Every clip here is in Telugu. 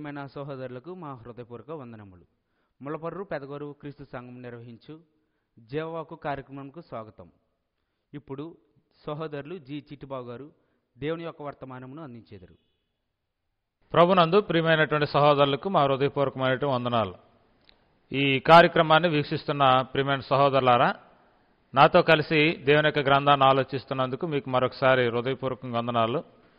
ప్రియమైన సహోదరులకు మా హృదయపూర్వక వందనములు ములపర్రు పెదగోరు క్రీస్తు సంఘం నిర్వహించు జీవవాకు కార్యక్రమంకు స్వాగతం ఇప్పుడు సహోదరులు జి చిట్టిబాబు గారు దేవుని యొక్క వర్తమానమును అందించేదరు ప్రభునందు ప్రియమైనటువంటి సహోదరులకు మా హృదయపూర్వకమైనటువంటి వందనాలు ఈ కార్యక్రమాన్ని వీక్షిస్తున్న ప్రియమైన సహోదరులారా నాతో కలిసి దేవుని యొక్క గ్రంథాన్ని ఆలోచిస్తున్నందుకు మీకు మరొకసారి హృదయపూర్వకంగా వందనాలు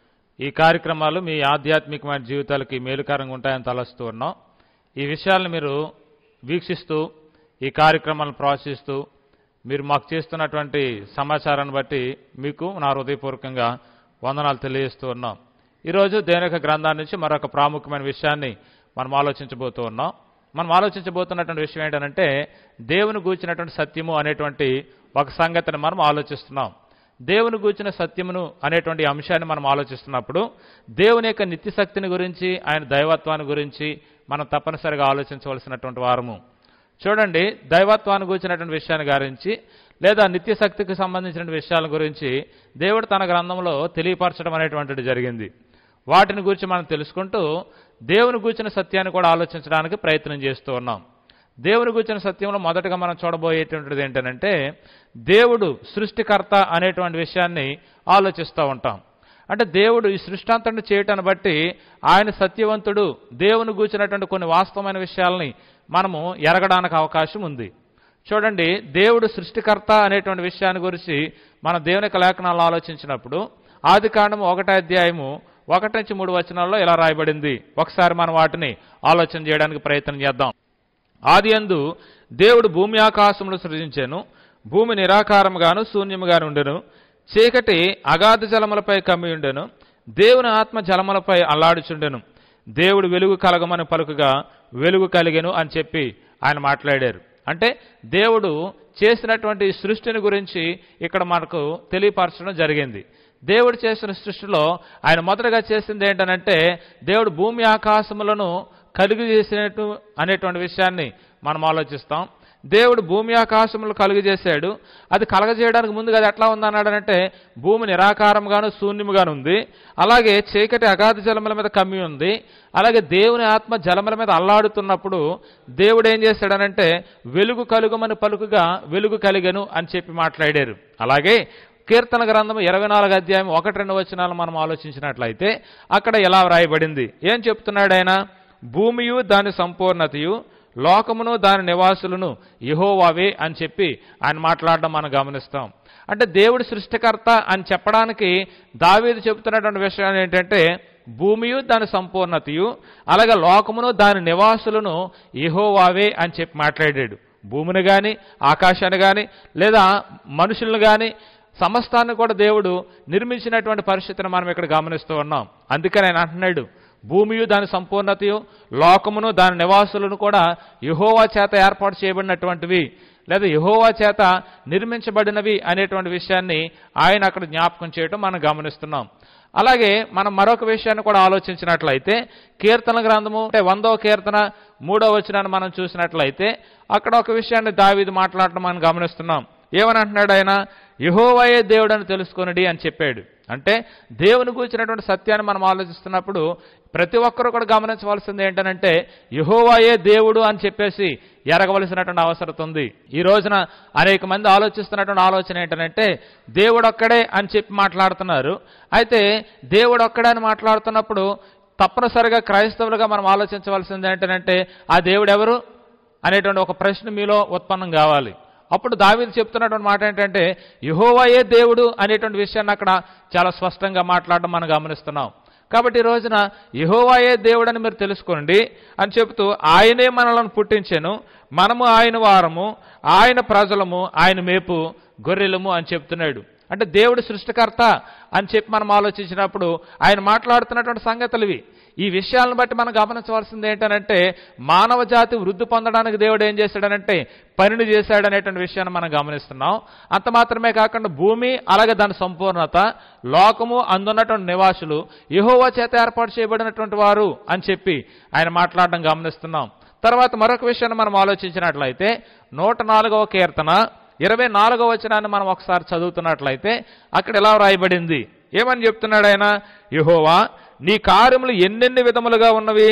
ఈ కార్యక్రమాలు మీ ఆధ్యాత్మికమైన జీవితాలకి మేలుకరంగా ఉంటాయని తలస్తూ ఉన్నాం ఈ విషయాలను మీరు వీక్షిస్తూ ఈ కార్యక్రమాలను ప్రోత్సహిస్తూ మీరు మాకు చేస్తున్నటువంటి సమాచారాన్ని బట్టి మీకు నా హృదయపూర్వకంగా వందనాలు తెలియజేస్తూ ఉన్నాం ఈరోజు దేవుని యొక్క గ్రంథాన్ని నుంచి మరొక ప్రాముఖ్యమైన విషయాన్ని మనం ఆలోచించబోతూ ఉన్నాం మనం ఆలోచించబోతున్నటువంటి విషయం ఏంటంటే దేవుని గూర్చినటువంటి సత్యము అనేటువంటి ఒక సంగతిని మనం ఆలోచిస్తున్నాం దేవుని గూర్చిన సత్యమును అనేటువంటి అంశాన్ని మనం ఆలోచిస్తున్నప్పుడు దేవుని యొక్క నిత్య శక్తిని గురించి ఆయన దైవత్వాన్ని గురించి మనం తప్పనిసరిగా ఆలోచించవలసినటువంటి వారము చూడండి దైవత్వాన్ని గురించినటువంటి విషయాన్ని గురించి లేదా నిత్య శక్తికి సంబంధించిన విషయాల గురించి దేవుడు తన గ్రంథంలో తెలియపరచడం అనేటువంటిది జరిగింది వాటిని గురించి మనం తెలుసుకుంటూ దేవుని గూర్చిన సత్యాన్ని కూడా ఆలోచించడానికి ప్రయత్నం చేస్తూ ఉన్నాం దేవుని గూర్చిన సత్యంలో మొదటగా మనం చూడబోయేటువంటిది ఏంటంటే దేవుడు సృష్టికర్త అనేటువంటి విషయాన్ని ఆలోచిస్తూ ఉంటాం అంటే దేవుడు ఈ సృష్టాంతాన్ని చేయటాన్ని బట్టి ఆయన సత్యవంతుడు దేవుని గూర్చినటువంటి కొన్ని వాస్తవమైన విషయాల్ని మనము ఎరగడానికి అవకాశం ఉంది చూడండి దేవుడు సృష్టికర్త అనేటువంటి విషయాన్ని గురించి మన దేవుని యొక్క లేఖనాలు ఆలోచించినప్పుడు ఆది కాండము ఒకటో అధ్యాయము ఒకటి నుంచి మూడు వచనాల్లో ఇలా రాయబడింది ఒకసారి మనం వాటిని ఆలోచన చేయడానికి ప్రయత్నం చేద్దాం ఆది అందు దేవుడు భూమి ఆకాశములు సృజించాను భూమి నిరాకారముగాను శూన్యముగాను ఉండెను చీకటి అగాధ జలములపై కమ్మి ఉండెను దేవుని ఆత్మ జలములపై అల్లాడుచుండెను దేవుడు వెలుగు కలగమని పలుకుగా వెలుగు కలిగెను అని చెప్పి ఆయన మాట్లాడారు అంటే దేవుడు చేసినటువంటి సృష్టిని గురించి ఇక్కడ మనకు తెలియపరచడం జరిగింది దేవుడు చేసిన సృష్టిలో ఆయన మొదటగా చేసింది ఏంటనంటే దేవుడు భూమి ఆకాశములను కలుగు చేసినట్టు అనేటువంటి విషయాన్ని మనం ఆలోచిస్తాం దేవుడు భూమి ఆకాశములు కలుగు చేశాడు అది కలగజేయడానికి ముందుగా అది ఎట్లా ఉందన్నాడనంటే భూమి నిరాకారంగాను శూన్యముగాను ఉంది అలాగే చీకటి అగాధ జలముల మీద కమ్మి ఉంది అలాగే దేవుని ఆత్మ జలముల మీద అల్లాడుతున్నప్పుడు దేవుడు ఏం చేశాడనంటే వెలుగు కలుగమని పలుకుగా వెలుగు కలిగను అని చెప్పి మాట్లాడారు అలాగే కీర్తన గ్రంథం ఇరవై నాలుగు అధ్యాయం ఒకటి రెండు వచనాలు మనం ఆలోచించినట్లయితే అక్కడ ఎలా వ్రాయబడింది ఏం చెప్తున్నాడు ఆయన భూమియు దాని సంపూర్ణతయు లోకమును దాని నివాసులను యహోవావే అని చెప్పి ఆయన మాట్లాడడం మనం గమనిస్తాం అంటే దేవుడు సృష్టికర్త అని చెప్పడానికి దావీదు చెబుతున్నటువంటి విషయం ఏంటంటే భూమియు దాని సంపూర్ణతయు అలాగే లోకమును దాని నివాసులను యహోవావే అని చెప్పి మాట్లాడాడు భూమిని కానీ ఆకాశాన్ని కానీ లేదా మనుషులను కానీ సమస్తాన్ని కూడా దేవుడు నిర్మించినటువంటి పరిస్థితిని మనం ఇక్కడ గమనిస్తూ ఉన్నాం అందుకని ఆయన అంటున్నాడు భూమియు దాని సంపూర్ణతయు లోకమును దాని నివాసులను కూడా యహోవా చేత ఏర్పాటు చేయబడినటువంటివి లేదా యహోవా చేత నిర్మించబడినవి అనేటువంటి విషయాన్ని ఆయన అక్కడ జ్ఞాపకం చేయడం మనం గమనిస్తున్నాం అలాగే మనం మరొక విషయాన్ని కూడా ఆలోచించినట్లయితే కీర్తన గ్రంథము అంటే వందో కీర్తన మూడో వచనాన్ని మనం చూసినట్లయితే అక్కడ ఒక విషయాన్ని దావీదు మాట్లాడటం మనం గమనిస్తున్నాం ఏమని అంటున్నాడు ఆయన యహోవాయే దేవుడు అని తెలుసుకొనిడి అని చెప్పాడు అంటే దేవుని కూర్చున్నటువంటి సత్యాన్ని మనం ఆలోచిస్తున్నప్పుడు ప్రతి ఒక్కరూ కూడా గమనించవలసింది ఏంటంటే యహోవాయే దేవుడు అని చెప్పేసి ఎరగవలసినటువంటి అవసరం ఉంది ఈ రోజున అనేక మంది ఆలోచిస్తున్నటువంటి ఆలోచన ఏంటంటే దేవుడు ఒక్కడే అని చెప్పి మాట్లాడుతున్నారు అయితే దేవుడు ఒక్కడే అని మాట్లాడుతున్నప్పుడు తప్పనిసరిగా క్రైస్తవులుగా మనం ఆలోచించవలసింది ఏంటంటే ఆ దేవుడు ఎవరు అనేటువంటి ఒక ప్రశ్న మీలో ఉత్పన్నం కావాలి అప్పుడు దావీదు చెప్తున్నటువంటి మాట ఏంటంటే యహోవాయే దేవుడు అనేటువంటి విషయాన్ని అక్కడ చాలా స్పష్టంగా మాట్లాడడం మనం గమనిస్తున్నాం కాబట్టి ఈ రోజున యహోవాయే దేవుడు అని మీరు తెలుసుకోండి అని చెబుతూ ఆయనే మనలను పుట్టించాను మనము ఆయన వారము ఆయన ప్రజలము ఆయన మేపు గొర్రెలము అని చెప్తున్నాడు అంటే దేవుడు సృష్టికర్త అని చెప్పి మనం ఆలోచించినప్పుడు ఆయన మాట్లాడుతున్నటువంటి సంగతులు ఇవి ఈ విషయాలను బట్టి మనం గమనించవలసింది ఏంటనంటే మానవ జాతి వృద్ధి పొందడానికి దేవుడు ఏం చేశాడనంటే పనిని చేశాడనేటువంటి విషయాన్ని మనం గమనిస్తున్నాం అంత మాత్రమే కాకుండా భూమి అలాగే దాని సంపూర్ణత లోకము అందున్నటువంటి నివాసులు యహోవా చేత ఏర్పాటు చేయబడినటువంటి వారు అని చెప్పి ఆయన మాట్లాడడం గమనిస్తున్నాం తర్వాత మరొక విషయాన్ని మనం ఆలోచించినట్లయితే నూట నాలుగవ కీర్తన ఇరవై నాలుగవ వచనాన్ని మనం ఒకసారి చదువుతున్నట్లయితే అక్కడ ఎలా వ్రాయబడింది ఏమని చెప్తున్నాడు ఆయన యహోవా నీ కార్యములు ఎన్నెన్ని విధములుగా ఉన్నవి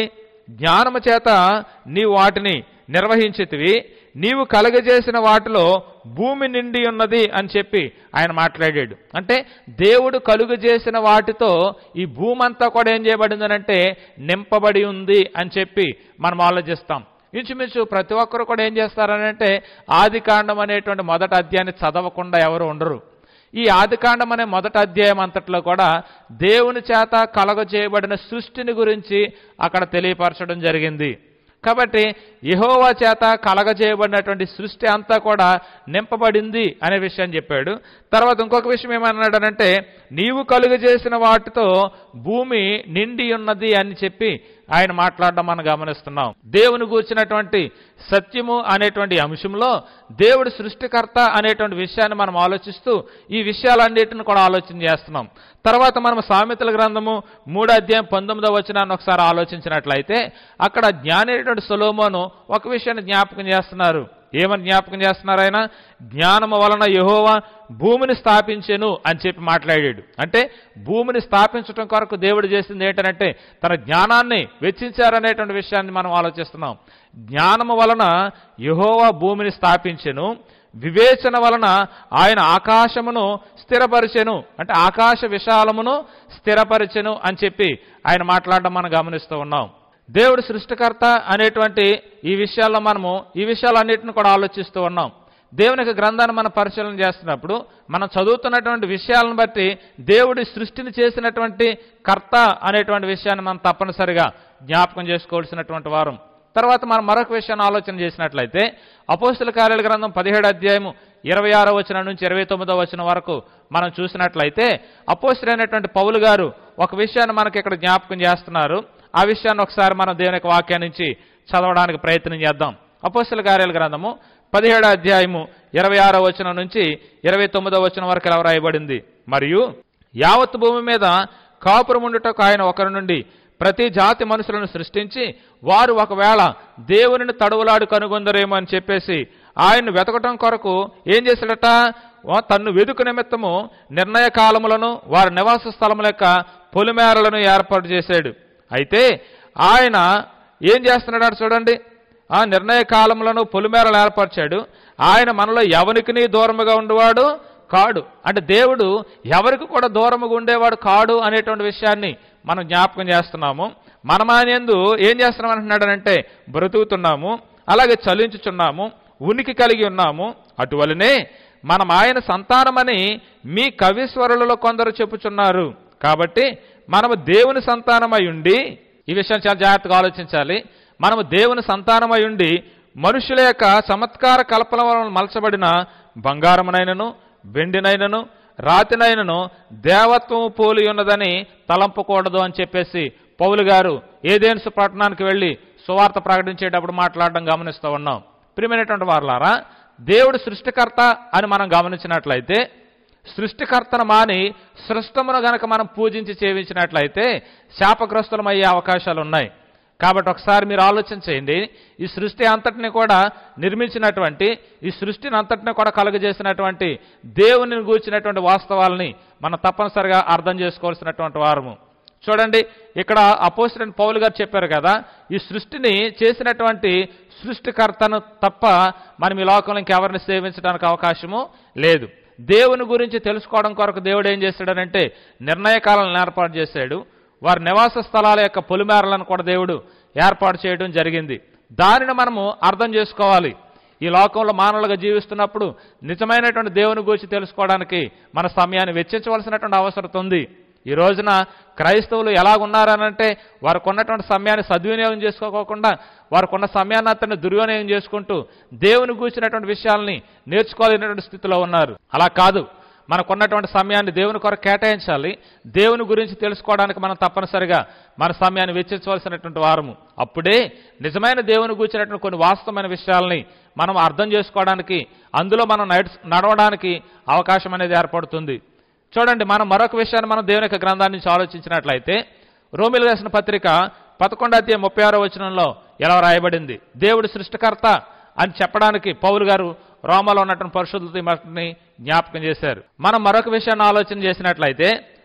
జ్ఞానము చేత నీవు వాటిని నిర్వహించితివి నీవు కలగజేసిన వాటిలో భూమి నిండి ఉన్నది అని చెప్పి ఆయన మాట్లాడాడు అంటే దేవుడు కలుగజేసిన వాటితో ఈ భూమి అంతా కూడా ఏం చేయబడిందనంటే నింపబడి ఉంది అని చెప్పి మనం ఆలోచిస్తాం ఇంచుమించు ప్రతి ఒక్కరు కూడా ఏం చేస్తారనంటే ఆది కాండం అనేటువంటి మొదటి అధ్యాయాన్ని చదవకుండా ఎవరు ఉండరు ఈ ఆదికాండం అనే మొదటి అధ్యాయం అంతట్లో కూడా దేవుని చేత కలగజేయబడిన సృష్టిని గురించి అక్కడ తెలియపరచడం జరిగింది కాబట్టి యహోవా చేత కలగజేయబడినటువంటి సృష్టి అంతా కూడా నింపబడింది అనే విషయం చెప్పాడు తర్వాత ఇంకొక విషయం ఏమన్నాడనంటే నీవు కలుగజేసిన వాటితో భూమి నిండి ఉన్నది అని చెప్పి ఆయన మాట్లాడడం మనం గమనిస్తున్నాం దేవుని గూర్చినటువంటి సత్యము అనేటువంటి అంశంలో దేవుడు సృష్టికర్త అనేటువంటి విషయాన్ని మనం ఆలోచిస్తూ ఈ విషయాలన్నిటిని కూడా ఆలోచన చేస్తున్నాం తర్వాత మనం సామెతల గ్రంథము మూడో అధ్యాయం పంతొమ్మిదో వచనాన్ని ఒకసారి ఆలోచించినట్లయితే అక్కడ జ్ఞాని అయినటువంటి సొలోమోను ఒక విషయాన్ని జ్ఞాపకం చేస్తున్నారు ఏమని జ్ఞాపకం చేస్తున్నారు ఆయన జ్ఞానము వలన యహోవా భూమిని స్థాపించెను అని చెప్పి మాట్లాడాడు అంటే భూమిని స్థాపించడం కొరకు దేవుడు చేసింది ఏంటంటే తన జ్ఞానాన్ని వెచ్చించారనేటువంటి విషయాన్ని మనం ఆలోచిస్తున్నాం జ్ఞానము వలన యహోవా భూమిని స్థాపించెను వివేచన వలన ఆయన ఆకాశమును స్థిరపరిచెను అంటే ఆకాశ విశాలమును స్థిరపరిచెను అని చెప్పి ఆయన మాట్లాడడం మనం గమనిస్తూ ఉన్నాం దేవుడు సృష్టికర్త అనేటువంటి ఈ విషయాల్లో మనము ఈ విషయాలన్నింటిని కూడా ఆలోచిస్తూ ఉన్నాం దేవుని యొక్క గ్రంథాన్ని మనం పరిశీలన చేస్తున్నప్పుడు మనం చదువుతున్నటువంటి విషయాలను బట్టి దేవుడి సృష్టిని చేసినటువంటి కర్త అనేటువంటి విషయాన్ని మనం తప్పనిసరిగా జ్ఞాపకం చేసుకోవాల్సినటువంటి వారం తర్వాత మనం మరొక విషయాన్ని ఆలోచన చేసినట్లయితే అపోస్తుల కార్యాల గ్రంథం పదిహేడు అధ్యాయము ఇరవై ఆరో వచనం నుంచి ఇరవై తొమ్మిదో వచనం వరకు మనం చూసినట్లయితే అపోస్తులైనటువంటి పౌలు గారు ఒక విషయాన్ని మనకి ఇక్కడ జ్ఞాపకం చేస్తున్నారు ఆ విషయాన్ని ఒకసారి మనం దేవుని యొక్క వాక్యం నుంచి చదవడానికి ప్రయత్నం చేద్దాం అపోస్తుల కార్యాల గ్రంథము పదిహేడో అధ్యాయము ఇరవై ఆరో వచనం నుంచి ఇరవై తొమ్మిదో వచనం వరకు ఎలా రాయబడింది మరియు యావత్ భూమి మీద కాపురముండుటకు ఆయన ఒకరి నుండి ప్రతి జాతి మనుషులను సృష్టించి వారు ఒకవేళ దేవునిని తడువులాడు కనుగొందరేమో అని చెప్పేసి ఆయన్ను వెతకటం కొరకు ఏం చేశాడట ఓ తన్ను వెదుకు నిమిత్తము నిర్ణయ కాలములను వారి నివాస స్థలముల యొక్క పొలిమేరలను ఏర్పాటు చేశాడు అయితే ఆయన ఏం చేస్తున్నాడు చూడండి ఆ నిర్ణయ కాలములను పొలిమేరలు ఏర్పరిచాడు ఆయన మనలో ఎవరికి దూరముగా ఉండేవాడు కాడు అంటే దేవుడు ఎవరికి కూడా దూరముగా ఉండేవాడు కాడు అనేటువంటి విషయాన్ని మనం జ్ఞాపకం చేస్తున్నాము మనమానేందు ఏం చేస్తున్నాం అంటున్నాడనంటే బ్రతుకుతున్నాము అలాగే చలించుచున్నాము ఉనికి కలిగి ఉన్నాము అటువలనే మనం ఆయన సంతానమని మీ కవిస్వరులలో కొందరు చెప్పుచున్నారు కాబట్టి మనము దేవుని సంతానమై ఉండి ఈ విషయం చాలా జాగ్రత్తగా ఆలోచించాలి మనము దేవుని సంతానమై ఉండి మనుషుల యొక్క చమత్కార కల్పన వలన మలచబడిన బంగారమునైనను వెండినైనను రాతినైనను దేవత్వము పోలి ఉన్నదని తలంపకూడదు అని చెప్పేసి పౌలు గారు ఏదేన్సు పట్టణానికి వెళ్ళి సువార్త ప్రకటించేటప్పుడు మాట్లాడడం గమనిస్తూ ఉన్నాం ప్రియమైనటువంటి వారులారా దేవుడు సృష్టికర్త అని మనం గమనించినట్లయితే సృష్టికర్తను మాని సృష్టమును గనక మనం పూజించి చేయించినట్లయితే శాపగ్రస్తులమయ్యే అవకాశాలు ఉన్నాయి కాబట్టి ఒకసారి మీరు ఆలోచన చేయండి ఈ సృష్టి అంతటిని కూడా నిర్మించినటువంటి ఈ సృష్టిని అంతటిని కూడా కలుగజేసినటువంటి దేవుని గూర్చినటువంటి వాస్తవాలని మనం తప్పనిసరిగా అర్థం చేసుకోవాల్సినటువంటి వారము చూడండి ఇక్కడ అపోజిట్ పౌలు గారు చెప్పారు కదా ఈ సృష్టిని చేసినటువంటి సృష్టికర్తను తప్ప మనం ఈ లోకంలో ఇంకెవరిని సేవించడానికి అవకాశము లేదు దేవుని గురించి తెలుసుకోవడం కొరకు దేవుడు ఏం చేశాడనంటే నిర్ణయకాలను ఏర్పాటు చేశాడు వారి నివాస స్థలాల యొక్క పొలిమేరలను కూడా దేవుడు ఏర్పాటు చేయడం జరిగింది దానిని మనము అర్థం చేసుకోవాలి ఈ లోకంలో మానవులుగా జీవిస్తున్నప్పుడు నిజమైనటువంటి దేవుని గురించి తెలుసుకోవడానికి మన సమయాన్ని వెచ్చించవలసినటువంటి అవసరం ఉంది ఈ రోజున క్రైస్తవులు ఎలాగున్నారనంటే వారికి ఉన్నటువంటి సమయాన్ని సద్వినియోగం చేసుకోకుండా వారికి ఉన్న సమయాన్ని అతన్ని దుర్వినియోగం చేసుకుంటూ దేవుని గూర్చినటువంటి విషయాల్ని నేర్చుకోలేనటువంటి స్థితిలో ఉన్నారు అలా కాదు మనకున్నటువంటి సమయాన్ని దేవుని కొరకు కేటాయించాలి దేవుని గురించి తెలుసుకోవడానికి మనం తప్పనిసరిగా మన సమయాన్ని వెచ్చించవలసినటువంటి వారము అప్పుడే నిజమైన దేవుని గురించినటువంటి కొన్ని వాస్తవమైన విషయాల్ని మనం అర్థం చేసుకోవడానికి అందులో మనం నడిచ నడవడానికి అవకాశం అనేది ఏర్పడుతుంది చూడండి మనం మరొక విషయాన్ని మనం దేవుని యొక్క గ్రంథాన్ని నుంచి ఆలోచించినట్లయితే రోమిలు రాసిన పత్రిక పదకొండు అధ్యాయం ముప్పై ఆరో వచనంలో ఎలా రాయబడింది దేవుడు సృష్టికర్త అని చెప్పడానికి పౌలు గారు రోమలో ఉన్నటువంటి పరిశుద్ధి మట్టిని జ్ఞాపకం చేశారు మనం మరొక విషయాన్ని ఆలోచన చేసినట్లయితే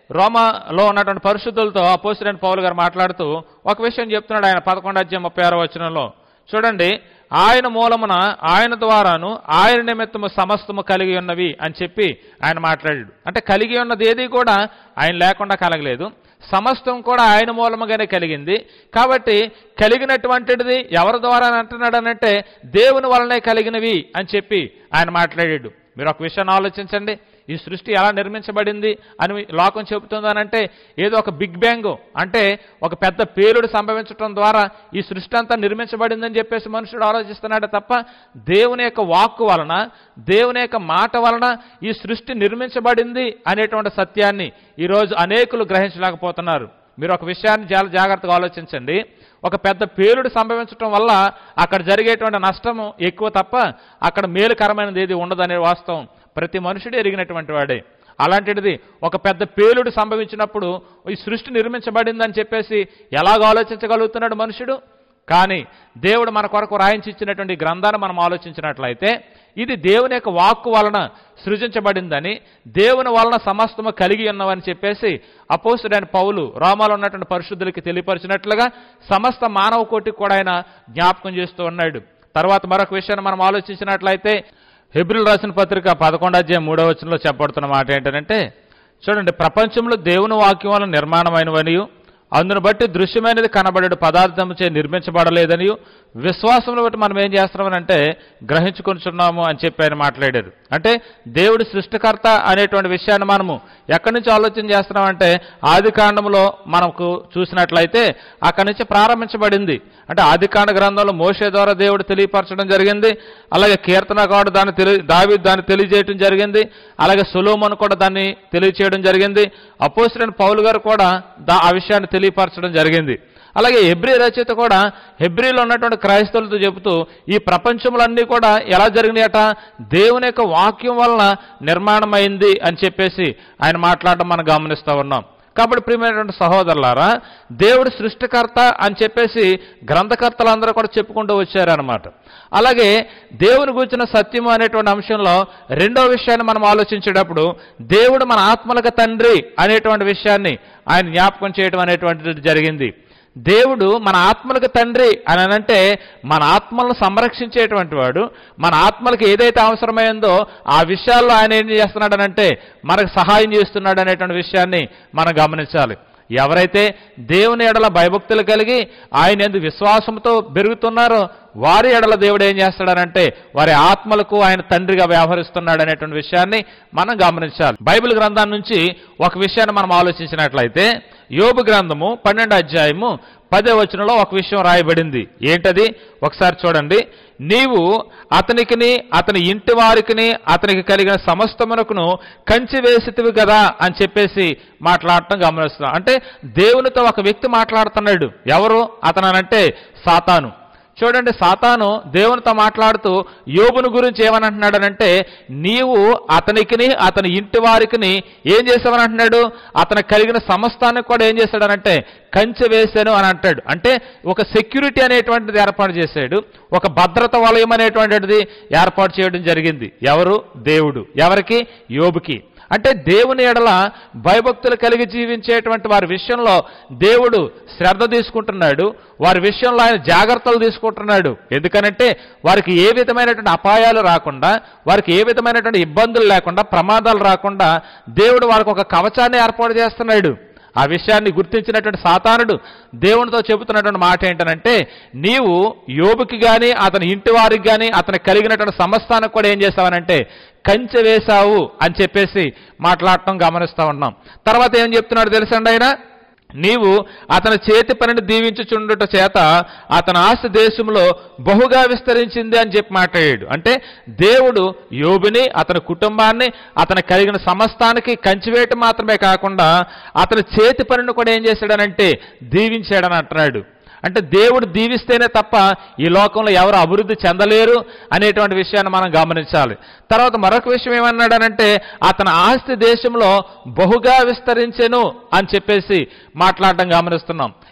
రోమాలో ఉన్నటువంటి పరిశుద్ధులతో అపోసిడెంట్ పౌలు గారు మాట్లాడుతూ ఒక విషయం చెప్తున్నాడు ఆయన పదకొండు అధ్యాయం ముప్పై ఆరో వచనంలో చూడండి ఆయన మూలమున ఆయన ద్వారాను ఆయన నిమిత్తము సమస్తము కలిగి ఉన్నవి అని చెప్పి ఆయన మాట్లాడాడు అంటే కలిగి ఉన్నది ఏది కూడా ఆయన లేకుండా కలగలేదు సమస్తం కూడా ఆయన మూలముగానే కలిగింది కాబట్టి కలిగినటువంటిది ఎవరి ద్వారా అంటున్నాడు అనంటే దేవుని వలనే కలిగినవి అని చెప్పి ఆయన మాట్లాడాడు మీరు ఒక విషయాన్ని ఆలోచించండి ఈ సృష్టి ఎలా నిర్మించబడింది అని లోకం చెబుతుందనంటే ఏదో ఒక బిగ్ బ్యాంగ్ అంటే ఒక పెద్ద పేలుడు సంభవించడం ద్వారా ఈ సృష్టి అంతా నిర్మించబడిందని చెప్పేసి మనుషుడు ఆలోచిస్తున్నాడు తప్ప దేవుని యొక్క వాక్కు వలన దేవుని యొక్క మాట వలన ఈ సృష్టి నిర్మించబడింది అనేటువంటి సత్యాన్ని ఈరోజు అనేకులు గ్రహించలేకపోతున్నారు మీరు ఒక విషయాన్ని చాలా జాగ్రత్తగా ఆలోచించండి ఒక పెద్ద పేలుడు సంభవించడం వల్ల అక్కడ జరిగేటువంటి నష్టము ఎక్కువ తప్ప అక్కడ మేలుకరమైనది ఏది ఉండదనే వాస్తవం ప్రతి మనుషుడు ఎరిగినటువంటి వాడే అలాంటిది ఒక పెద్ద పేలుడు సంభవించినప్పుడు ఈ సృష్టి నిర్మించబడిందని చెప్పేసి ఎలాగ ఆలోచించగలుగుతున్నాడు మనుషుడు కానీ దేవుడు మన కొరకు రాయించి ఇచ్చినటువంటి ఈ గ్రంథాన్ని మనం ఆలోచించినట్లయితే ఇది దేవుని యొక్క వాక్కు వలన సృజించబడిందని దేవుని వలన సమస్తము కలిగి ఉన్నవని చెప్పేసి అపోసుడైన పౌలు రోమాలో ఉన్నటువంటి పరిశుద్ధులకి తెలియపరిచినట్లుగా సమస్త మానవ కోటికి కూడా ఆయన జ్ఞాపకం చేస్తూ ఉన్నాడు తర్వాత మరొక విషయాన్ని మనం ఆలోచించినట్లయితే హెబ్రిల్ రాసిన పత్రిక పదకొండు అధ్యాయం మూడవ వచనంలో చెప్పబడుతున్న మాట ఏంటంటే చూడండి ప్రపంచంలో దేవుని వాక్యం వలన నిర్మాణమైనవనియు అందును బట్టి దృశ్యమైనది కనబడే పదార్థముచే నిర్మించబడలేదనియు విశ్వాసంలో బట్టి మనం ఏం చేస్తున్నామనంటే గ్రహించుకుంటున్నాము అని చెప్పి ఆయన మాట్లాడారు అంటే దేవుడు సృష్టికర్త అనేటువంటి విషయాన్ని మనము ఎక్కడి నుంచి ఆలోచన చేస్తున్నామంటే ఆది కాండంలో మనకు చూసినట్లయితే అక్కడి నుంచి ప్రారంభించబడింది అంటే ఆదికాండ గ్రంథంలో మోషే ద్వారా దేవుడు తెలియపరచడం జరిగింది అలాగే కీర్తనకాడు దాన్ని తెలి దావి దాన్ని తెలియజేయడం జరిగింది అలాగే సులోమన్ కూడా దాన్ని తెలియచేయడం జరిగింది అపోసిడెంట్ పౌలు గారు కూడా దా ఆ విషయాన్ని తెలియపరచడం జరిగింది అలాగే హెబ్రి రచయిత కూడా హెబ్రిలో ఉన్నటువంటి క్రైస్తవులతో చెబుతూ ఈ ప్రపంచములన్నీ కూడా ఎలా జరిగినాయట దేవుని యొక్క వాక్యం వలన నిర్మాణమైంది అని చెప్పేసి ఆయన మాట్లాడడం మనం గమనిస్తూ ఉన్నాం కాబట్టి ప్రియమైనటువంటి సహోదరులారా దేవుడు సృష్టికర్త అని చెప్పేసి గ్రంథకర్తలందరూ కూడా చెప్పుకుంటూ వచ్చారనమాట అలాగే దేవుని గురించిన సత్యము అనేటువంటి అంశంలో రెండో విషయాన్ని మనం ఆలోచించేటప్పుడు దేవుడు మన ఆత్మలకు తండ్రి అనేటువంటి విషయాన్ని ఆయన జ్ఞాపకం చేయడం అనేటువంటిది జరిగింది దేవుడు మన ఆత్మలకు తండ్రి అని అనంటే మన ఆత్మలను సంరక్షించేటువంటి వాడు మన ఆత్మలకు ఏదైతే అవసరమైందో ఆ విషయాల్లో ఆయన ఏం చేస్తున్నాడనంటే మనకు సహాయం చేస్తున్నాడు అనేటువంటి విషయాన్ని మనం గమనించాలి ఎవరైతే దేవుని ఎడల భయభక్తులు కలిగి ఆయన ఎందు విశ్వాసంతో పెరుగుతున్నారో వారి ఎడల దేవుడు ఏం చేస్తాడనంటే వారి ఆత్మలకు ఆయన తండ్రిగా వ్యవహరిస్తున్నాడు అనేటువంటి విషయాన్ని మనం గమనించాలి బైబిల్ గ్రంథం నుంచి ఒక విషయాన్ని మనం ఆలోచించినట్లయితే యోబు గ్రంథము పన్నెండు అధ్యాయము పదే వచనంలో ఒక విషయం రాయబడింది ఏంటది ఒకసారి చూడండి నీవు అతనికిని అతని ఇంటి వారికిని అతనికి కలిగిన సమస్తమునకును కంచి వేసితివి కదా అని చెప్పేసి మాట్లాడటం గమనిస్తున్నాం అంటే దేవునితో ఒక వ్యక్తి మాట్లాడుతున్నాడు ఎవరు అతనంటే సాతాను చూడండి సాతాను దేవునితో మాట్లాడుతూ యోబును గురించి ఏమని అంటున్నాడనంటే నీవు అతనికిని అతని ఇంటి వారికిని ఏం చేసావని అంటున్నాడు అతనికి కలిగిన సమస్తానికి కూడా ఏం చేశాడనంటే కంచె వేశాను అని అంటాడు అంటే ఒక సెక్యూరిటీ అనేటువంటిది ఏర్పాటు చేశాడు ఒక భద్రత వలయం అనేటువంటిది ఏర్పాటు చేయడం జరిగింది ఎవరు దేవుడు ఎవరికి యోబుకి అంటే దేవుని ఎడల భయభక్తులు కలిగి జీవించేటువంటి వారి విషయంలో దేవుడు శ్రద్ధ తీసుకుంటున్నాడు వారి విషయంలో ఆయన జాగ్రత్తలు తీసుకుంటున్నాడు ఎందుకనంటే వారికి ఏ విధమైనటువంటి అపాయాలు రాకుండా వారికి ఏ విధమైనటువంటి ఇబ్బందులు లేకుండా ప్రమాదాలు రాకుండా దేవుడు వారికి ఒక కవచాన్ని ఏర్పాటు చేస్తున్నాడు ఆ విషయాన్ని గుర్తించినటువంటి సాతానుడు దేవునితో చెబుతున్నటువంటి మాట ఏంటనంటే నీవు యోబుకి కానీ అతని ఇంటి వారికి కానీ అతనికి కలిగినటువంటి సమస్తానికి కూడా ఏం చేసావనంటే కంచె వేశావు అని చెప్పేసి మాట్లాడటం గమనిస్తూ ఉన్నాం తర్వాత ఏం చెప్తున్నాడు తెలుసండి ఆయన నీవు అతని చేతి పనిని దీవించుచుండుట చేత అతని ఆస్తి దేశంలో బహుగా విస్తరించింది అని చెప్పి మాట్లాడాడు అంటే దేవుడు యోబుని అతని కుటుంబాన్ని అతని కలిగిన సమస్తానికి కంచివేయటం మాత్రమే కాకుండా అతని చేతి పనిని కూడా ఏం చేశాడనంటే దీవించాడని అంటున్నాడు అంటే దేవుడు దీవిస్తేనే తప్ప ఈ లోకంలో ఎవరు అభివృద్ధి చెందలేరు అనేటువంటి విషయాన్ని మనం గమనించాలి తర్వాత మరొక విషయం ఏమన్నాడనంటే అతని ఆస్తి దేశంలో బహుగా విస్తరించెను అని చెప్పేసి మాట్లాడడం గమనిస్తున్నాం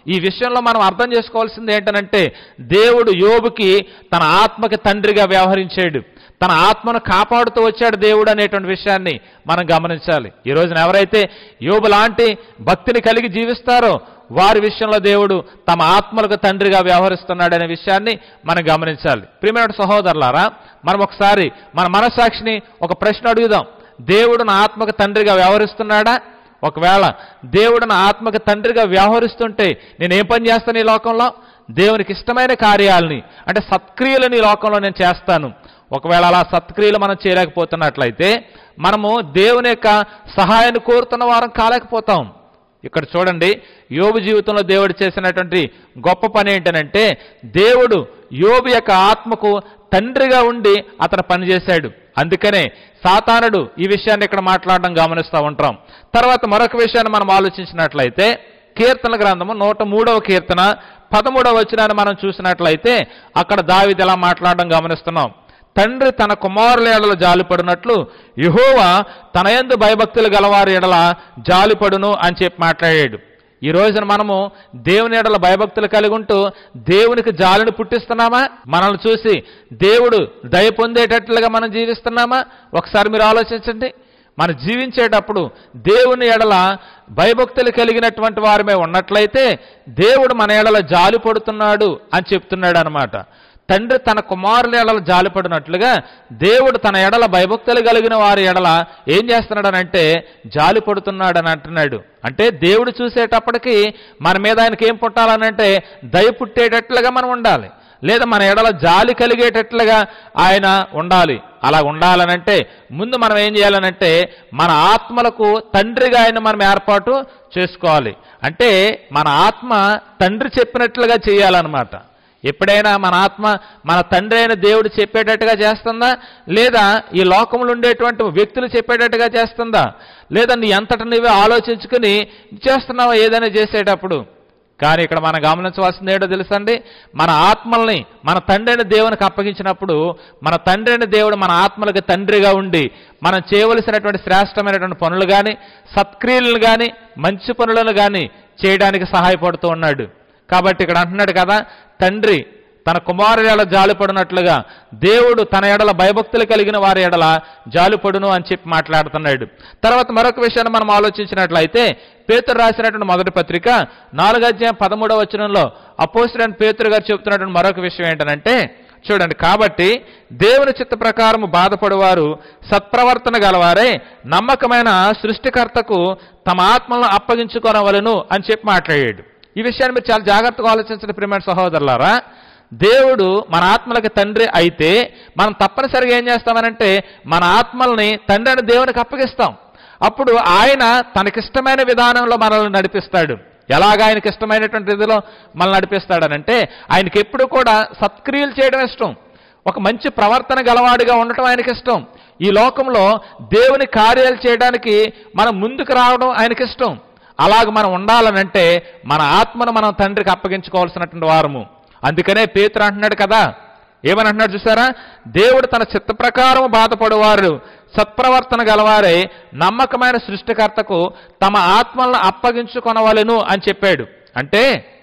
ఈ విషయంలో మనం అర్థం చేసుకోవాల్సింది ఏంటనంటే దేవుడు యోబుకి తన ఆత్మకి తండ్రిగా వ్యవహరించాడు తన ఆత్మను కాపాడుతూ వచ్చాడు దేవుడు అనేటువంటి విషయాన్ని మనం గమనించాలి ఈ రోజున ఎవరైతే యోబు లాంటి భక్తిని కలిగి జీవిస్తారో వారి విషయంలో దేవుడు తమ ఆత్మలకు తండ్రిగా వ్యవహరిస్తున్నాడనే విషయాన్ని మనం గమనించాలి ప్రియమైన సహోదరులారా మనం ఒకసారి మన మనస్సాక్షిని ఒక ప్రశ్న అడుగుదాం దేవుడు నా ఆత్మకు తండ్రిగా వ్యవహరిస్తున్నాడా ఒకవేళ దేవుడు నా ఆత్మకు తండ్రిగా వ్యవహరిస్తుంటే నేను ఏం పని చేస్తాను ఈ లోకంలో దేవునికి ఇష్టమైన కార్యాలని అంటే సత్క్రియలను ఈ లోకంలో నేను చేస్తాను ఒకవేళ అలా సత్క్రియలు మనం చేయలేకపోతున్నట్లయితే మనము దేవుని యొక్క సహాయాన్ని కోరుతున్న వారం కాలేకపోతాం ఇక్కడ చూడండి యోబు జీవితంలో దేవుడు చేసినటువంటి గొప్ప పని ఏంటనంటే దేవుడు యోబు యొక్క ఆత్మకు తండ్రిగా ఉండి అతను పనిచేశాడు అందుకనే సాతానుడు ఈ విషయాన్ని ఇక్కడ మాట్లాడడం గమనిస్తూ ఉంటాం తర్వాత మరొక విషయాన్ని మనం ఆలోచించినట్లయితే కీర్తన గ్రంథము నూట మూడవ కీర్తన పదమూడవ వచనాన్ని మనం చూసినట్లయితే అక్కడ దావిది ఎలా మాట్లాడడం గమనిస్తున్నాం తండ్రి తన కుమారుల ఎడల జాలిపడినట్లు యహోవా తన యందు భయభక్తులు గలవారి ఎడల జాలిపడును అని చెప్పి మాట్లాడాడు ఈ రోజున మనము దేవుని ఎడల భయభక్తులు కలిగి ఉంటూ దేవునికి జాలిని పుట్టిస్తున్నామా మనల్ని చూసి దేవుడు దయ పొందేటట్లుగా మనం జీవిస్తున్నామా ఒకసారి మీరు ఆలోచించండి మనం జీవించేటప్పుడు దేవుని ఎడల భయభక్తులు కలిగినటువంటి వారమే ఉన్నట్లయితే దేవుడు మన ఎడల జాలి పడుతున్నాడు అని చెప్తున్నాడు అనమాట తండ్రి తన కుమారుల ఎడల జాలిపడినట్లుగా దేవుడు తన ఎడల భయభక్తులు కలిగిన వారి ఎడల ఏం చేస్తున్నాడనంటే జాలి పడుతున్నాడని అంటున్నాడు అంటే దేవుడు చూసేటప్పటికి మన మీద ఆయనకి ఏం పుట్టాలనంటే దయ పుట్టేటట్లుగా మనం ఉండాలి లేదా మన ఎడల జాలి కలిగేటట్లుగా ఆయన ఉండాలి అలా ఉండాలనంటే ముందు మనం ఏం చేయాలనంటే మన ఆత్మలకు తండ్రిగా ఆయన మనం ఏర్పాటు చేసుకోవాలి అంటే మన ఆత్మ తండ్రి చెప్పినట్లుగా చేయాలన్నమాట ఎప్పుడైనా మన ఆత్మ మన తండ్రి అయిన దేవుడు చెప్పేటట్టుగా చేస్తుందా లేదా ఈ లోకంలో ఉండేటువంటి వ్యక్తులు చెప్పేటట్టుగా చేస్తుందా లేదా నీ అంతట నువ్వే ఆలోచించుకుని చేస్తున్నావా ఏదైనా చేసేటప్పుడు కానీ ఇక్కడ మనం గమనించవలసింది ఏంటో తెలుసండి మన ఆత్మల్ని మన తండ్రి అయిన దేవునికి అప్పగించినప్పుడు మన తండ్రి అయిన దేవుడు మన ఆత్మలకు తండ్రిగా ఉండి మనం చేయవలసినటువంటి శ్రేష్టమైనటువంటి పనులు కానీ సత్క్రియలను కానీ మంచి పనులను కానీ చేయడానికి సహాయపడుతూ ఉన్నాడు కాబట్టి ఇక్కడ అంటున్నాడు కదా తండ్రి తన కుమారుల ఎడల జాలిపడినట్లుగా దేవుడు తన ఎడల భయభక్తులు కలిగిన వారి ఎడల జాలిపడును అని చెప్పి మాట్లాడుతున్నాడు తర్వాత మరొక విషయాన్ని మనం ఆలోచించినట్లయితే పేతురు రాసినటువంటి మొదటి పత్రిక నాలుగు అధ్యాయం పదమూడవ వచనంలో అపోసిడెంట్ పేతురు గారు చెబుతున్నటువంటి మరొక విషయం ఏంటంటే చూడండి కాబట్టి దేవుని చిత్త ప్రకారము బాధపడువారు సత్ప్రవర్తన గలవారే నమ్మకమైన సృష్టికర్తకు తమ ఆత్మలను అప్పగించుకోనవలను అని చెప్పి మాట్లాడాడు ఈ విషయాన్ని మీరు చాలా జాగ్రత్తగా ఆలోచించండి ప్రియమైన సహోదరులారా దేవుడు మన ఆత్మలకి తండ్రి అయితే మనం తప్పనిసరిగా ఏం చేస్తామనంటే మన ఆత్మల్ని తండ్రి అని దేవునికి అప్పగిస్తాం అప్పుడు ఆయన తనకిష్టమైన విధానంలో మనల్ని నడిపిస్తాడు ఎలాగ ఆయనకి ఇష్టమైనటువంటి రీతిలో మనల్ని నడిపిస్తాడనంటే ఆయనకి ఎప్పుడు కూడా సత్క్రియలు చేయడం ఇష్టం ఒక మంచి ప్రవర్తన గలవాడిగా ఉండటం ఆయనకి ఇష్టం ఈ లోకంలో దేవుని కార్యాలు చేయడానికి మనం ముందుకు రావడం ఆయనకి ఇష్టం అలాగ మనం ఉండాలనంటే మన ఆత్మను మనం తండ్రికి అప్పగించుకోవాల్సినటువంటి వారము అందుకనే పేతురు అంటున్నాడు కదా ఏమని అంటున్నాడు చూసారా దేవుడు తన చిత్త ప్రకారం బాధపడువారు సత్ప్రవర్తన గలవారై నమ్మకమైన సృష్టికర్తకు తమ ఆత్మలను అప్పగించుకొనవలెను అని చెప్పాడు అంటే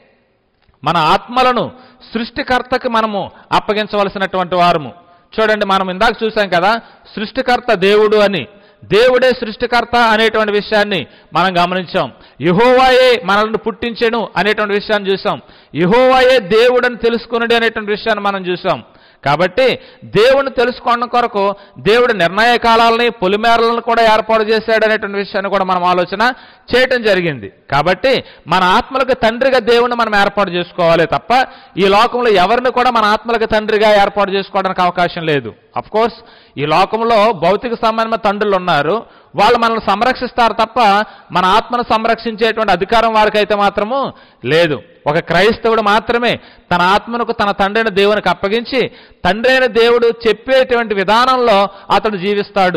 మన ఆత్మలను సృష్టికర్తకి మనము అప్పగించవలసినటువంటి వారము చూడండి మనం ఇందాక చూసాం కదా సృష్టికర్త దేవుడు అని దేవుడే సృష్టికర్త అనేటువంటి విషయాన్ని మనం గమనించాం యహోవాయే మనల్ని పుట్టించెను అనేటువంటి విషయాన్ని చూసాం యహోవాయే దేవుడని తెలుసుకున్నాడు అనేటువంటి విషయాన్ని మనం చూసాం కాబట్టి దేవుని తెలుసుకోవడం కొరకు దేవుడు నిర్ణయ కాలాలని పొలిమేరలను కూడా ఏర్పాటు చేశాడు అనేటువంటి విషయాన్ని కూడా మనం ఆలోచన చేయటం జరిగింది కాబట్టి మన ఆత్మలకు తండ్రిగా దేవుని మనం ఏర్పాటు చేసుకోవాలి తప్ప ఈ లోకంలో ఎవరిని కూడా మన ఆత్మలకు తండ్రిగా ఏర్పాటు చేసుకోవడానికి అవకాశం లేదు అఫ్ కోర్స్ ఈ లోకంలో భౌతిక సంబంధమైన తండ్రులు ఉన్నారు వాళ్ళు మనల్ని సంరక్షిస్తారు తప్ప మన ఆత్మను సంరక్షించేటువంటి అధికారం వారికైతే మాత్రము లేదు ఒక క్రైస్తవుడు మాత్రమే తన ఆత్మను తన తండ్రైన దేవునికి అప్పగించి తండ్రైన దేవుడు చెప్పేటువంటి విధానంలో అతడు జీవిస్తాడు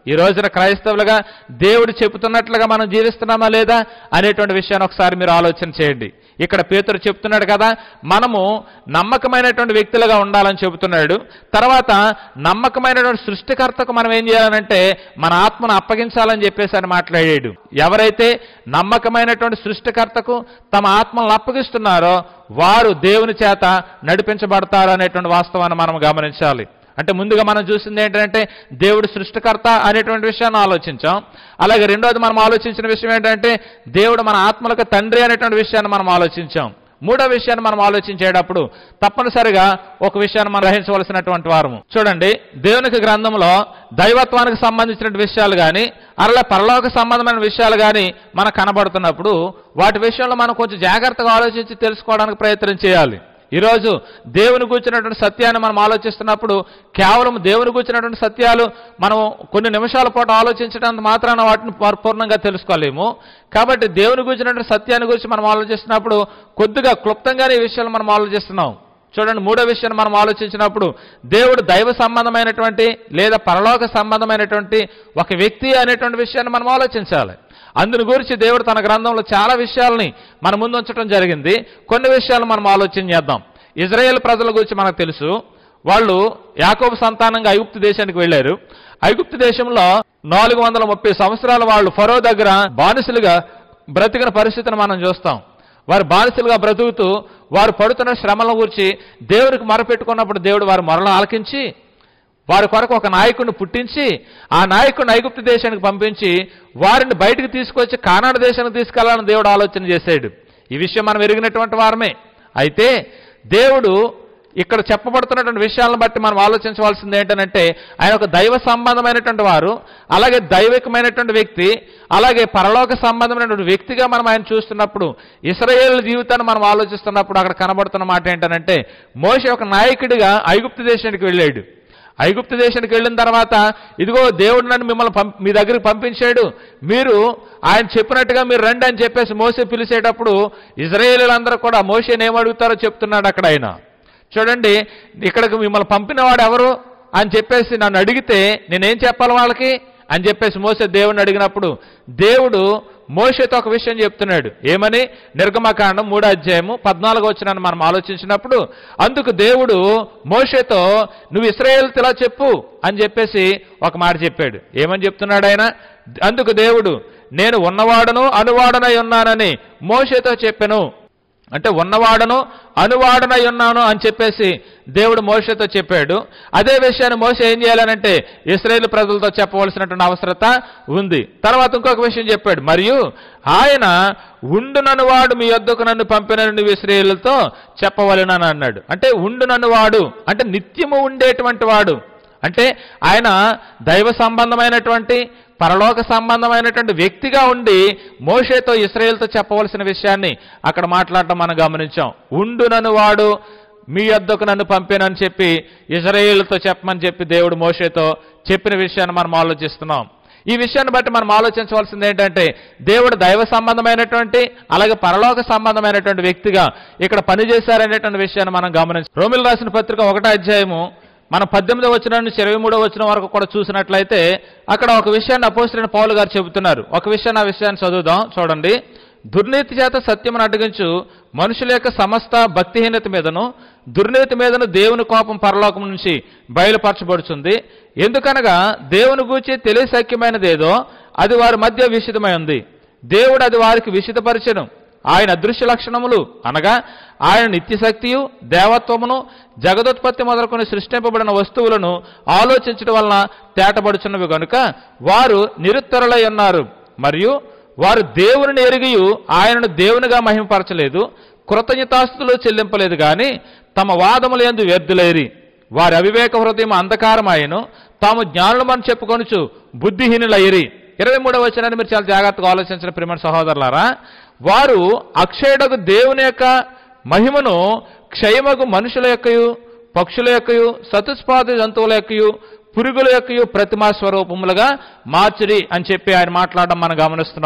ఈ రోజున క్రైస్తవులుగా దేవుడు చెబుతున్నట్లుగా మనం జీవిస్తున్నామా లేదా అనేటువంటి విషయాన్ని ఒకసారి మీరు ఆలోచన చేయండి ఇక్కడ పేతురు చెప్తున్నాడు కదా మనము నమ్మకమైనటువంటి వ్యక్తులుగా ఉండాలని చెబుతున్నాడు తర్వాత నమ్మకమైనటువంటి సృష్టికర్తకు మనం ఏం చేయాలంటే మన ఆత్మను అప్పగించాలని చెప్పేసి అని మాట్లాడాడు ఎవరైతే నమ్మకమైనటువంటి సృష్టికర్తకు తమ ఆత్మలను అప్పగిస్తున్నారో వారు దేవుని చేత నడిపించబడతారు అనేటువంటి వాస్తవాన్ని మనం గమనించాలి అంటే ముందుగా మనం చూసింది ఏంటంటే దేవుడు సృష్టికర్త అనేటువంటి విషయాన్ని ఆలోచించాం అలాగే రెండోది మనం ఆలోచించిన విషయం ఏంటంటే దేవుడు మన ఆత్మలకు తండ్రి అనేటువంటి విషయాన్ని మనం ఆలోచించాం మూడో విషయాన్ని మనం ఆలోచించేటప్పుడు తప్పనిసరిగా ఒక విషయాన్ని మనం గ్రహించవలసినటువంటి వారము చూడండి దేవునికి గ్రంథంలో దైవత్వానికి సంబంధించిన విషయాలు కానీ అలా పరలోక సంబంధమైన విషయాలు కానీ మనకు కనబడుతున్నప్పుడు వాటి విషయంలో మనం కొంచెం జాగ్రత్తగా ఆలోచించి తెలుసుకోవడానికి ప్రయత్నం చేయాలి ఈరోజు దేవుని కూర్చున్నటువంటి సత్యాన్ని మనం ఆలోచిస్తున్నప్పుడు కేవలం దేవుని కూర్చున్నటువంటి సత్యాలు మనం కొన్ని నిమిషాల పాటు ఆలోచించడానికి మాత్రాన వాటిని పరిపూర్ణంగా తెలుసుకోలేము కాబట్టి దేవుని కూర్చున్నటువంటి సత్యాన్ని గురించి మనం ఆలోచిస్తున్నప్పుడు కొద్దిగా క్లుప్తంగానే ఈ విషయాలు మనం ఆలోచిస్తున్నాం చూడండి మూడో విషయాన్ని మనం ఆలోచించినప్పుడు దేవుడు దైవ సంబంధమైనటువంటి లేదా పరలోక సంబంధమైనటువంటి ఒక వ్యక్తి అనేటువంటి విషయాన్ని మనం ఆలోచించాలి అందుని గురించి దేవుడు తన గ్రంథంలో చాలా విషయాల్ని మన ముందు ఉంచడం జరిగింది కొన్ని విషయాలు మనం ఆలోచన చేద్దాం ఇజ్రాయేల్ ప్రజల గురించి మనకు తెలుసు వాళ్ళు యాకోబు సంతానంగా ఐగుప్తు దేశానికి వెళ్ళారు ఐగుప్తు దేశంలో నాలుగు వందల ముప్పై సంవత్సరాలు వాళ్ళు ఫరో దగ్గర బానిసలుగా బ్రతికిన పరిస్థితిని మనం చూస్తాం వారు బానిసలుగా బ్రతుకుతూ వారు పడుతున్న శ్రమల గురించి దేవుడికి మొరపెట్టుకున్నప్పుడు దేవుడు వారి మొరలు ఆలకించి వారి కొరకు ఒక నాయకుడిని పుట్టించి ఆ నాయకుడిని ఐగుప్తు దేశానికి పంపించి వారిని బయటకు తీసుకొచ్చి కానాడ దేశానికి తీసుకెళ్లాలని దేవుడు ఆలోచన చేశాడు ఈ విషయం మనం ఎరిగినటువంటి వారమే అయితే దేవుడు ఇక్కడ చెప్పబడుతున్నటువంటి విషయాలను బట్టి మనం ఆలోచించవలసింది ఏంటంటే ఆయన ఒక దైవ సంబంధమైనటువంటి వారు అలాగే దైవికమైనటువంటి వ్యక్తి అలాగే పరలోక సంబంధమైనటువంటి వ్యక్తిగా మనం ఆయన చూస్తున్నప్పుడు ఇస్రాయేల్ జీవితాన్ని మనం ఆలోచిస్తున్నప్పుడు అక్కడ కనబడుతున్న మాట ఏంటంటే మోషే ఒక నాయకుడిగా ఐగుప్తు దేశానికి వెళ్ళాడు ఐగుప్తు దేశానికి వెళ్ళిన తర్వాత ఇదిగో దేవుడు నన్ను మిమ్మల్ని పంప్ మీ దగ్గరికి పంపించాడు మీరు ఆయన చెప్పినట్టుగా మీరు రండి అని చెప్పేసి మోసే పిలిచేటప్పుడు ఇజ్రాయేలీలందరూ కూడా మోసేని ఏమడుగుతారో చెప్తున్నాడు అక్కడ ఆయన చూడండి ఇక్కడికి మిమ్మల్ని పంపినవాడు ఎవరు అని చెప్పేసి నన్ను అడిగితే నేనేం చెప్పాలి వాళ్ళకి అని చెప్పేసి మోసే దేవుడిని అడిగినప్పుడు దేవుడు మోషేతో ఒక విషయం చెప్తున్నాడు ఏమని నిర్గమకాండం మూడో అధ్యాయము పద్నాలుగు వచ్చినాన్ని మనం ఆలోచించినప్పుడు అందుకు దేవుడు మోషేతో నువ్వు ఇస్రాయేల్ ఇలా చెప్పు అని చెప్పేసి ఒక మాట చెప్పాడు ఏమని చెప్తున్నాడు ఆయన అందుకు దేవుడు నేను ఉన్నవాడను అనువాడనై ఉన్నానని మోషేతో చెప్పాను అంటే ఉన్నవాడను అనువాడనై ఉన్నాను అని చెప్పేసి దేవుడు మోషతో చెప్పాడు అదే విషయాన్ని మోస ఏం చేయాలనంటే ఇస్రాయేల్ ప్రజలతో చెప్పవలసినటువంటి అవసరత ఉంది తర్వాత ఇంకొక విషయం చెప్పాడు మరియు ఆయన ఉండుననువాడు మీ యొద్దకు నన్ను పంపిన నువ్వు ఇస్రాయేలుతో చెప్పవలెనని అన్నాడు అంటే ఉండుననువాడు అంటే నిత్యము ఉండేటువంటి వాడు అంటే ఆయన దైవ సంబంధమైనటువంటి పరలోక సంబంధమైనటువంటి వ్యక్తిగా ఉండి మోషేతో ఇస్రాయేల్తో చెప్పవలసిన విషయాన్ని అక్కడ మాట్లాడటం మనం గమనించాం ఉండునను వాడు మీ యొద్దకు నన్ను పంపానని చెప్పి ఇజ్రాయేల్తో చెప్పమని చెప్పి దేవుడు మోషేతో చెప్పిన విషయాన్ని మనం ఆలోచిస్తున్నాం ఈ విషయాన్ని బట్టి మనం ఆలోచించవలసింది ఏంటంటే దేవుడు దైవ సంబంధమైనటువంటి అలాగే పరలోక సంబంధమైనటువంటి వ్యక్తిగా ఇక్కడ పనిచేశారనేటువంటి విషయాన్ని మనం గమనించాం రోమిల్ రాసిన పత్రిక ఒకటో అధ్యాయము మనం పద్దెనిమిదో వచ్చిన నుంచి ఇరవై మూడో వచ్చిన వరకు కూడా చూసినట్లయితే అక్కడ ఒక విషయాన్ని అపోజిట్ పౌలు గారు చెబుతున్నారు ఒక విషయాన్ని ఆ విషయాన్ని చదువుదాం చూడండి దుర్నీతి చేత సత్యమును అడ్డగించు మనుషుల యొక్క సమస్త భక్తిహీనత మీదను దుర్నీతి మీదను దేవుని కోపం పరలోకం నుంచి బయలుపరచబడుతుంది ఎందుకనగా దేవుని గూర్చి తెలియసఖ్యమైనదేదో అది వారి మధ్య విషితమై ఉంది దేవుడు అది వారికి విషితపరచను ఆయన అదృశ్య లక్షణములు అనగా ఆయన నిత్యశక్తియు దేవత్వమును జగదోత్పత్తి మొదలుకొని సృష్టింపబడిన వస్తువులను ఆలోచించడం వలన తేటపడుచున్నవి కనుక వారు నిరుత్తరులై ఉన్నారు మరియు వారు దేవుని ఎరిగియు ఆయనను దేవునిగా మహిమపరచలేదు కృతజ్ఞతాస్తులు చెల్లింపలేదు గాని తమ వాదములు ఎందు వ్యర్థులేరి వారి అవివేక హృదయం అంధకారమాయను తాము జ్ఞానులమని చెప్పుకొనుచు బుద్ధిహీనులయ్యిరి ఇరవై మూడవ వచనాన్ని మీరు చాలా జాగ్రత్తగా ఆలోచించిన ప్రేమ సహోదరులారా వారు అక్షయుడకు దేవుని యొక్క మహిమను క్షయమగు మనుషుల యొక్కయు పక్షుల యొక్కయు సతుస్పాద జంతువుల యొక్కయు పురుగుల యొక్కయు ప్రతిమా స్వరూపములుగా మార్చిరి అని చెప్పి ఆయన మాట్లాడడం మనం గమనిస్తున్నాం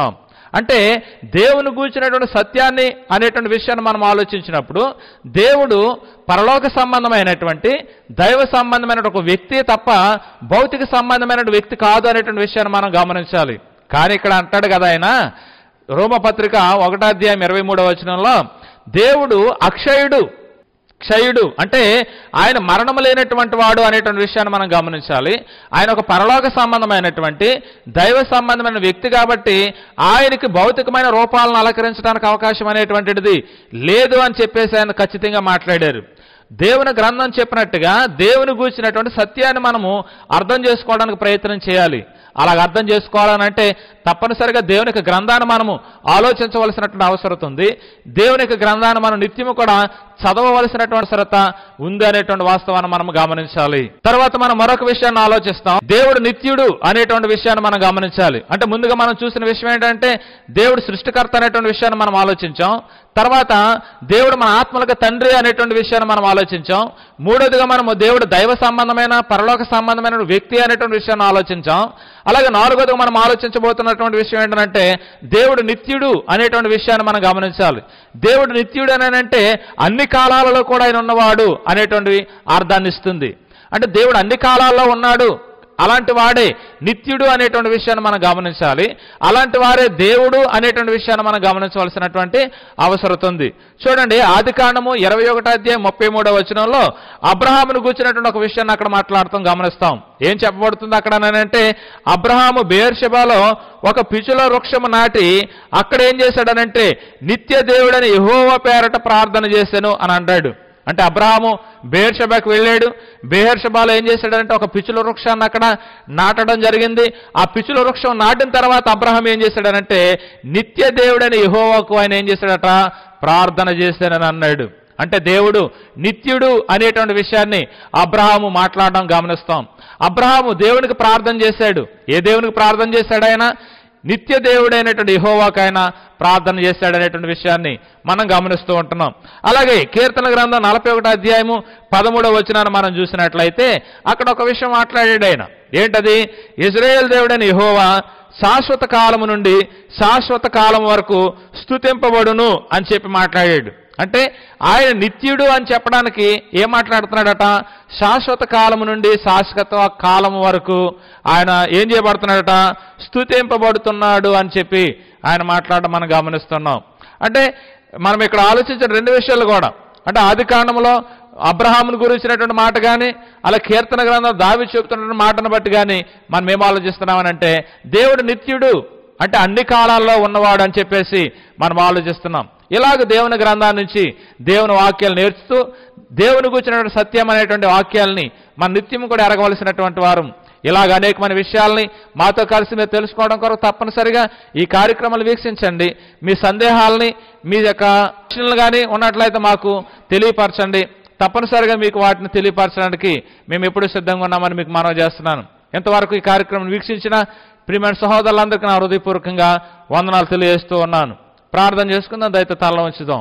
అంటే దేవుని గూర్చినటువంటి సత్యాన్ని అనేటువంటి విషయాన్ని మనం ఆలోచించినప్పుడు దేవుడు పరలోక సంబంధమైనటువంటి దైవ సంబంధమైన ఒక వ్యక్తి తప్ప భౌతిక సంబంధమైన వ్యక్తి కాదు అనేటువంటి విషయాన్ని మనం గమనించాలి కానీ ఇక్కడ అంటాడు కదా ఆయన రోమపత్రిక ఒకటో అధ్యాయం ఇరవై మూడవ వచనంలో దేవుడు అక్షయుడు క్షయుడు అంటే ఆయన మరణము లేనటువంటి వాడు అనేటువంటి విషయాన్ని మనం గమనించాలి ఆయన ఒక పరలోక సంబంధమైనటువంటి దైవ సంబంధమైన వ్యక్తి కాబట్టి ఆయనకి భౌతికమైన రూపాలను అలంకరించడానికి అవకాశం అనేటువంటిది లేదు అని చెప్పేసి ఆయన ఖచ్చితంగా మాట్లాడారు దేవుని గ్రంథం చెప్పినట్టుగా దేవుని గూర్చినటువంటి సత్యాన్ని మనము అర్థం చేసుకోవడానికి ప్రయత్నం చేయాలి అలాగ అర్థం చేసుకోవాలనంటే తప్పనిసరిగా దేవుని యొక్క గ్రంథాన్ని మనము ఆలోచించవలసినటువంటి అవసరం ఉంది దేవుని యొక్క గ్రంథాన్ని మనం నిత్యము కూడా చదవవలసినటువంటి అవసరత ఉంది అనేటువంటి వాస్తవాన్ని మనం గమనించాలి తర్వాత మనం మరొక విషయాన్ని ఆలోచిస్తాం దేవుడు నిత్యుడు అనేటువంటి విషయాన్ని మనం గమనించాలి అంటే ముందుగా మనం చూసిన విషయం ఏంటంటే దేవుడు సృష్టికర్త అనేటువంటి విషయాన్ని మనం ఆలోచించాం తర్వాత దేవుడు మన ఆత్మలకు తండ్రి అనేటువంటి విషయాన్ని మనం ఆలోచించాం మూడోదిగా మనము దేవుడు దైవ సంబంధమైన పరలోక సంబంధమైన వ్యక్తి అనేటువంటి విషయాన్ని ఆలోచించాం అలాగే నాలుగోదిగా మనం ఆలోచించబోతున్నటువంటి విషయం ఏంటంటే దేవుడు నిత్యుడు అనేటువంటి విషయాన్ని మనం గమనించాలి దేవుడు నిత్యుడు అని అంటే అన్ని కాలాలలో కూడా ఆయన ఉన్నవాడు అనేటువంటి అర్థాన్ని ఇస్తుంది అంటే దేవుడు అన్ని కాలాల్లో ఉన్నాడు అలాంటి వాడే నిత్యుడు అనేటువంటి విషయాన్ని మనం గమనించాలి అలాంటి వారే దేవుడు అనేటువంటి విషయాన్ని మనం గమనించవలసినటువంటి అవసరం ఉంది చూడండి ఆది కాండము ఇరవై ఒకటో అధ్యాయం ముప్పై మూడో వచనంలో అబ్రహామును కూర్చున్నటువంటి ఒక విషయాన్ని అక్కడ మాట్లాడతాం గమనిస్తాం ఏం చెప్పబడుతుంది అక్కడ అంటే అబ్రహాము బేర్షబాలో ఒక పిచుల వృక్షము నాటి అక్కడ ఏం చేశాడనంటే నిత్య దేవుడని యెహోవా పేరట ప్రార్థన చేశాను అని అన్నాడు అంటే అబ్రహాము బేహర్షబాకి వెళ్ళాడు బేహర్షబాలో ఏం చేశాడంటే ఒక పిచుల వృక్షాన్ని అక్కడ నాటడం జరిగింది ఆ పిచుల వృక్షం నాటిన తర్వాత అబ్రహాం ఏం చేశాడనంటే నిత్య దేవుడని యెహోవాకు ఆయన ఏం చేశాడట ప్రార్థన చేశానని అన్నాడు అంటే దేవుడు నిత్యుడు అనేటువంటి విషయాన్ని అబ్రహాము మాట్లాడడం గమనిస్తాం అబ్రహాము దేవునికి ప్రార్థన చేశాడు ఏ దేవునికి ప్రార్థన చేశాడు ఆయన నిత్య దేవుడైనటువంటి యహోవాకైనా ప్రార్థన చేశాడనేటువంటి విషయాన్ని మనం గమనిస్తూ ఉంటున్నాం అలాగే కీర్తన గ్రంథం నలభై ఒకటో అధ్యాయము పదమూడవ వచనాన్ని మనం చూసినట్లయితే అక్కడ ఒక విషయం మాట్లాడాడు ఆయన ఏంటది ఇజ్రాయేల్ దేవుడైన యహోవా శాశ్వత కాలము నుండి శాశ్వత కాలం వరకు స్తుతింపబడును అని చెప్పి మాట్లాడాడు అంటే ఆయన నిత్యుడు అని చెప్పడానికి ఏం మాట్లాడుతున్నాడట శాశ్వత కాలము నుండి శాశ్వత కాలం వరకు ఆయన ఏం చేయబడుతున్నాడట స్తుతింపబడుతున్నాడు అని చెప్పి ఆయన మాట్లాడడం మనం గమనిస్తున్నాం అంటే మనం ఇక్కడ ఆలోచించిన రెండు విషయాలు కూడా అంటే ఆది కాండంలో అబ్రహాముని గురించినటువంటి మాట కానీ అలా కీర్తన గ్రంథం దావి చెబుతున్న మాటను బట్టి కానీ మనం ఏం ఆలోచిస్తున్నామనంటే దేవుడు నిత్యుడు అంటే అన్ని కాలాల్లో ఉన్నవాడు అని చెప్పేసి మనం ఆలోచిస్తున్నాం ఇలాగ దేవుని గ్రంథాల నుంచి దేవుని వాక్యాలు నేర్చుతూ దేవుని కూర్చున్నటువంటి సత్యం అనేటువంటి వాక్యాలని మన నిత్యం కూడా ఎరగవలసినటువంటి వారు ఇలాగ అనేకమైన విషయాల్ని మాతో కలిసి మీరు తెలుసుకోవడం కొరకు తప్పనిసరిగా ఈ కార్యక్రమాలు వీక్షించండి మీ సందేహాలని మీ యొక్క ప్రశ్నలు కానీ ఉన్నట్లయితే మాకు తెలియపరచండి తప్పనిసరిగా మీకు వాటిని తెలియపరచడానికి మేము ఎప్పుడు సిద్ధంగా ఉన్నామని మీకు మనవి చేస్తున్నాను ఎంతవరకు ఈ కార్యక్రమం వీక్షించిన ప్రియమైన సహోదరులందరికీ నా హృదయపూర్వకంగా వందనాలు తెలియజేస్తూ ఉన్నాను ప్రార్థన చేసుకుందాం దయతో తల ఉంచుదాం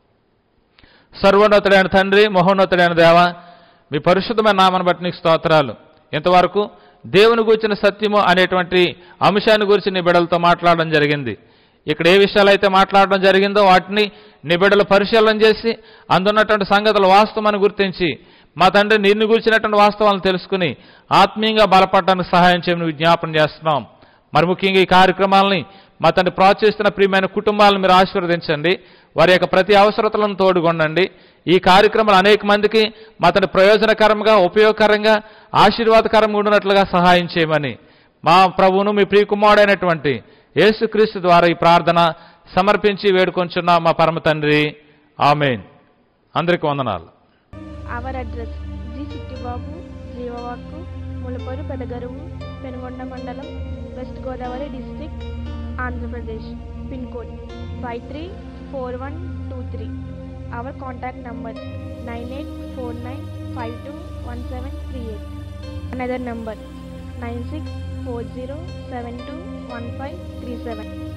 సర్వోన్నతుడైన తండ్రి మహోన్నతుడైన దేవ మీ పరిశుద్ధమైన నామను బట్టి నీకు స్తోత్రాలు ఇంతవరకు దేవుని గురించిన సత్యము అనేటువంటి అంశాన్ని గురించి నీ బిడ్డలతో మాట్లాడడం జరిగింది ఇక్కడ ఏ విషయాలు అయితే మాట్లాడడం జరిగిందో వాటిని నీ బిడ్డలు పరిశీలన చేసి అందున్నటువంటి సంగతులు వాస్తవమని గుర్తించి మా తండ్రి నిన్ను గురించినటువంటి వాస్తవాలను తెలుసుకుని ఆత్మీయంగా బలపడడానికి సహాయం చేయమని విజ్ఞాపన చేస్తున్నాం మరి ముఖ్యంగా ఈ కార్యక్రమాలని మా తండ్రి ప్రోత్సహిస్తున్న ప్రియమైన కుటుంబాలను మీరు ఆశీర్వదించండి వారి యొక్క ప్రతి అవసరతలను తోడుగొండండి ఈ కార్యక్రమాలు అనేక మందికి మా తండ్రి ప్రయోజనకరంగా ఉపయోగకరంగా ఆశీర్వాదకరంగా ఉండినట్లుగా సహాయం చేయమని మా ప్రభువును మీ ప్రియకుమారుడైనటువంటి యేసుక్రీస్తు ద్వారా ఈ ప్రార్థన సమర్పించి వేడుకొంచున్న మా పరమ తండ్రి ఆమెన్ అందరికీ వందనాలు అవర్ అడ్రస్ జి చిట్టిబాబు జీవవాకు ములపూరు పెదగరువు పెనుగొండ మండలం west Godavari district Andhra Pradesh pin code five three four one two three our contact number nine eight four nine five two one seven three eight another number nine six four zero seven two one five three seven